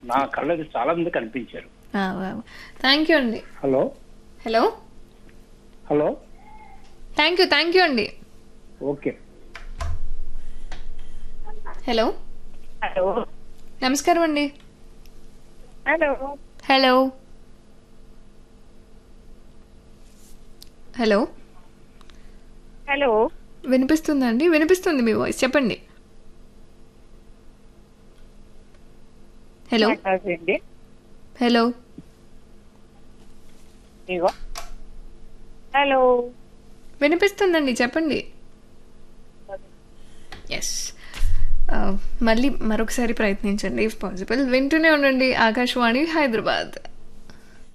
నా కళ్ళకి చాలా మంది కనిపించారు థ్యాంక్ యూ అండి hello hello hello thank you thank you అండి ఓకే హలో హలో నమస్కారం అండి హలో హలో హలో హలో వినిపిస్తుందా అండి వినిపిస్తుంది మీ వాయిస్ చెప్పండి హలో మాట్లాడండి హలో ఇగో హలో వినిపిస్తుందండి చెప్పండి ఎస్ మళ్ళీ మరొకసారి ప్రయత్నించండి ఇఫ్ పాసిబుల్ వింటూనే ఉండండి ఆకాశవాణి హైదరాబాద్